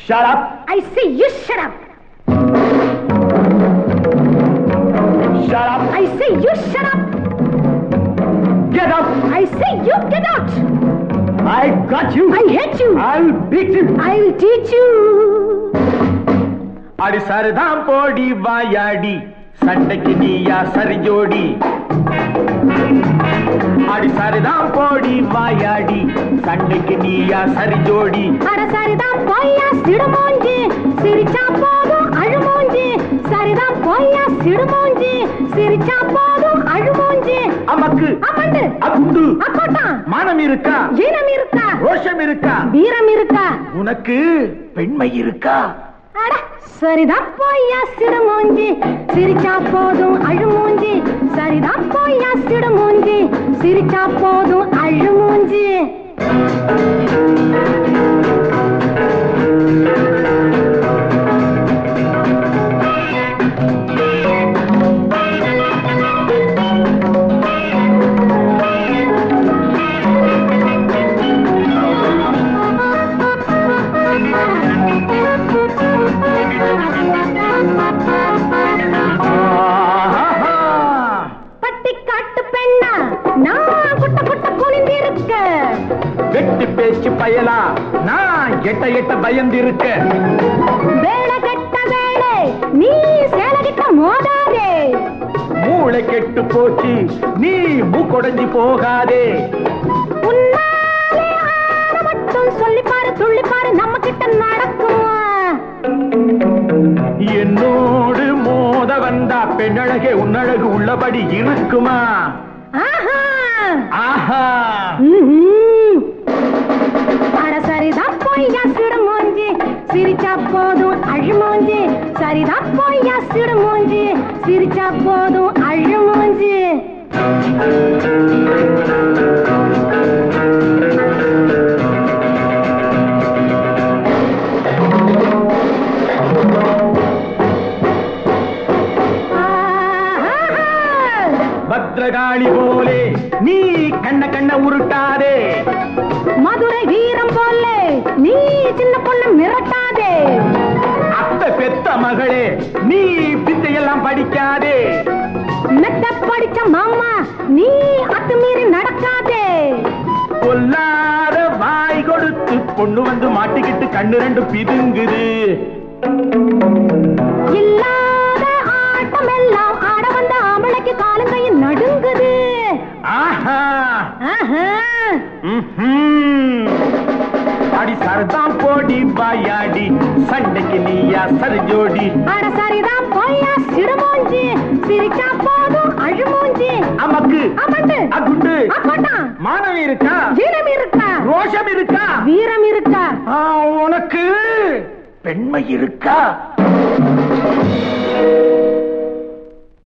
Shut up. I say you shut up. Shut up. I say you shut up. Get up. I say you get out. I got you. I hate you. I'll beat you. I'll teach you. அடி சரிதான் போடி வாயாடி சண்டைக்கு நீயா சரி ஜோடி அடி சரிதான் போடி வாயாடி சண்டைக்கு நீயா சரி ஜோடி அட சரிதான் போய்யா சிடுமோஞ்சி சிரிச்சா போதும் அழுமோஞ்சி சரிதான் போய்யா சிடுமோஞ்சி சிரிச்சா போதும் அழுமோஞ்சி அமக்கு அமண்டு அகுண்டு அக்கோட்டான் மானம் இருக்கா ஈரம் இருக்கா ரோஷம் இருக்கா வீரம் இருக்கா உனக்கு பெண்மை இருக்கா அட சரிதான் போய்யா சிடுமூஞ்சி சிரிச்சா போதும் அழுமூஞ்சி சரிதான் போய்யா சிடுமூஞ்சி சிரிச்சா போதும் அழுமூஞ்சி ஆஹா. பட்டி காட்டு பெண்ணா நான் குட்ட குட்ட குனிந்திருக்க வெட்டி பேச்சு பயலா நான் எட்ட எட்ட பயந்திருக்க வேலை கெட்ட வேலை நீ சேலகிட்ட மோதாதே மூளை கெட்டு போச்சு நீ மூக்கொடைஞ்சு போகாதே உன்னாலே ஆட மட்டும் சொல்லிப்பாரு துள்ளிப்பாரு நம்ம கிட்ட நடக்குமா என்னோடு மோத வந்தா பெண்ணழகே உன்னழகு உள்ளபடி இருக்குமா ஆஹா ஆஹா ம்ஹும். அட சரிதான் போய்யா சிடுமூஞ்சி சிரிச்சா போதும் அழுமூஞ்சி சரிதான் போய்யா சிடுமூஞ்சி சிரிச்சா போதும் அழுமூஞ்சி ஆஹா. பத்ரகாளி போலே நீ கண்ண கண்ண உருட்டாதே மதுரை வீரம் போல நீ சின்ன பொண்ணு மிரட்டாதே அத்த பெத்த மகளே நீ வித்தையெல்லாம் படிக்காதே மெத்த படிச்ச மாமா நீ அத்துமீறி நடக்காதே கொல்லாத வாய் கொடுத்து பொண்ணு வந்து மாட்டிக்கிட்டு கண்ணு ரெண்டு பிதுங்குது இல்லாத ஆட்டம் எல்லாம் ஆட வந்த ஆம்பளைக்கு காலங்கையில் நடுங்குது ஆஹா ஆஹா. ம்ஹும். அடி சரதான் போடி வாயாடி சண்டைக்கு நீயா சரி ஜோடி அட சரிதான் போயா சிடுமூஞ்சி சிரிச்சா போதும் அழுமூஞ்சி அமக்கு அமண்டு அகுண்டு அக்கோட்டான் மானவம் இருக்கா வீரம் இருக்கா ரோஷம் இருக்கா வீரம் இருக்கா ஆ, உனக்கு பெண்மை இருக்கா